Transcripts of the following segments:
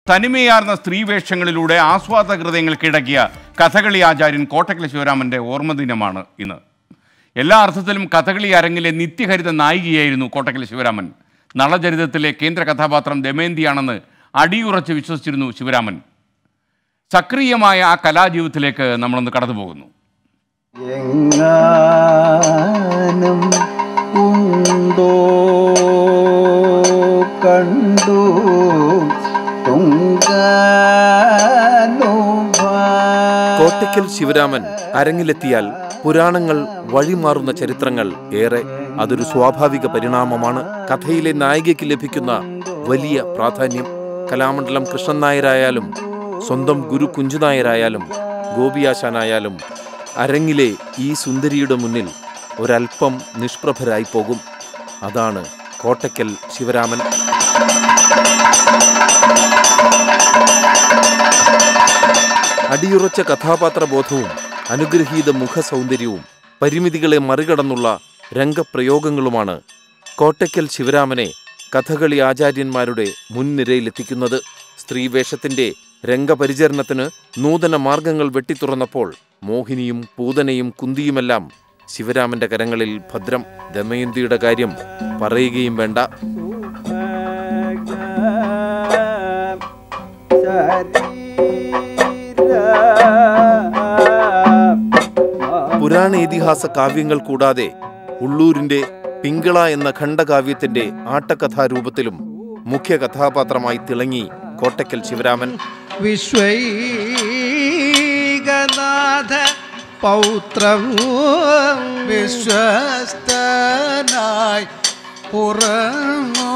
തനിമയാർന്ന സ്ത്രീവേഷങ്ങളിലൂടെ ആസ്വാദക ഹൃദയങ്ങൾ കീഴടക്കിയ കഥകളി ആചാര്യൻ കോട്ടക്കൽ ശിവരാമന്റെ ഓർമ്മദിനമാണ് ഇന്ന് എല്ലാ അർത്ഥത്തിലും കഥകളി അരങ്ങിലെ നിത്യഹരിത നായികയായിരുന്നു കോട്ടക്കൽ ശിവരാമൻ നളചരിതത്തിലെ കേന്ദ്ര കഥാപാത്രം ദമയന്തിയാണെന്ന് അടിയുറച്ച് വിശ്വസിച്ചിരുന്നു ശിവരാമൻ സക്രിയമായ ആ കലാജീവിതത്തിലേക്ക് നമ്മളൊന്ന് കടന്നു പോകുന്നു എങ്ങാനും ഉണ്ടോ കണ്ടു തുങ്കാനുഭ കോട്ടയ്ക്കൽ ശിവരാമൻ അരങ്ങിലെത്തിയാൽ പുരാണങ്ങൾ വഴിമാറുന്ന ചരിത്രങ്ങൾ ഏറെ അതൊരു സ്വാഭാവിക പരിണാമമാണ് കഥയിലെ നായികയ്ക്ക് ലഭിക്കുന്ന വലിയ പ്രാധാന്യം കലാമണ്ഡലം കൃഷ്ണൻ നായരായാലും സ്വന്തം ഗുരു കുഞ്ചുനായരായാലും ഗോപിയാശാനായാലും അരങ്ങിലെ ഈ സുന്ദരിയുടെ മുന്നിൽ ഒരൽപ്പം നിഷ്പ്രഭരായി പോകും അതാണ് കോട്ടയ്ക്കൽ ശിവരാമൻ അടിയുറച്ച കഥാപാത്രബോധവും അനുഗ്രഹീത മുഖസൗന്ദര്യവും പരിമിതികളെ മറികടന്നുള്ള രംഗപ്രയോഗങ്ങളുമാണ് കോട്ടയ്ക്കൽ ശിവരാമനെ കഥകളി ആചാര്യന്മാരുടെ മുൻനിരയിലെത്തിക്കുന്നത് സ്ത്രീവേഷത്തിന്റെ രംഗപരിചരണത്തിന് നൂതന മാർഗങ്ങൾ വെട്ടിത്തുറന്നപ്പോൾ മോഹിനിയും പൂതനയും കുന്തിയുമെല്ലാം ശിവരാമന്റെ കരങ്ങളിൽ ഭദ്രം ദമയന്തിയുടെ കാര്യം പറയുകയും വേണ്ട പുരാണ ഇതിഹാസ കാവ്യങ്ങൾ കൂടാതെ ഉള്ളൂരിന്റെ പിങ്കള എന്ന ഖണ്ഡകാവ്യത്തിന്റെ ആട്ടകഥാരൂപത്തിലും മുഖ്യ കഥാപാത്രമായി തിളങ്ങി കോട്ടയ്ക്കൽ ശിവരാമൻ വിശ്വൈകനാഥ പൗത്രം വിശ്വസ്തനായി പുറമോ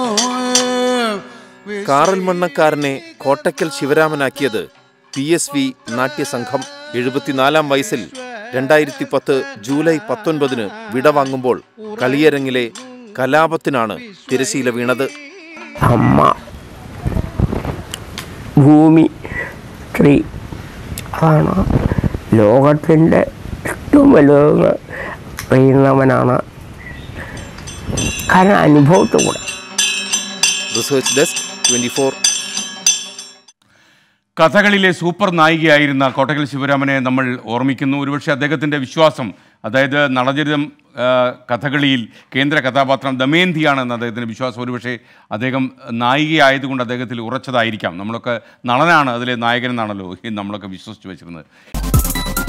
കാറൽ മണ്ണക്കാരനെ കോട്ടയ്ക്കൽ ശിവരാമനാക്കിയത് പി എസ് വി നാട്യസംഘം എഴുപത്തിനാലാം വയസ്സിൽ രണ്ടായിരത്തി പത്ത് ജൂലൈ പത്തൊൻപതിന് വിടവാങ്ങുമ്പോൾ കളിയരങ്ങിലെ കലാപത്തിനാണ് തിരശീല വീണത് അമ്മ ഭൂമി സ്ത്രീ അതാണ് ലോകത്തിൻ്റെ ഏറ്റവും വലുതെന്ന് അറിയുന്നവനാണ് കാരണം അനുഭവത്തിലൂടെ റിസർച്ച് ഡെസ്ക് ട്വന്റി ഫോർ കഥകളിലെ സൂപ്പർ നായികയായിരുന്ന കോട്ടക്കൽ ശിവരാമനെ നമ്മൾ ഓർമ്മിക്കുന്നു ഒരുപക്ഷെ അദ്ദേഹത്തിൻ്റെ വിശ്വാസം അതായത് നളചരിതം ആ, കഥകളിയിൽ കേന്ദ്ര കഥാപാത്രം ദമയന്തിയാണെന്ന് അദ്ദേഹത്തിൻ്റെ വിശ്വാസം ഒരുപക്ഷെ അദ്ദേഹം നായികയായതുകൊണ്ട് അദ്ദേഹത്തിൽ ഉറച്ചതായിരിക്കാം നമ്മളൊക്കെ നളനാണ് അതിലെ നായകനെന്നാണല്ലോ ഈ നമ്മളൊക്കെ വിശ്വസിച്ച് വെച്ചിരുന്നത്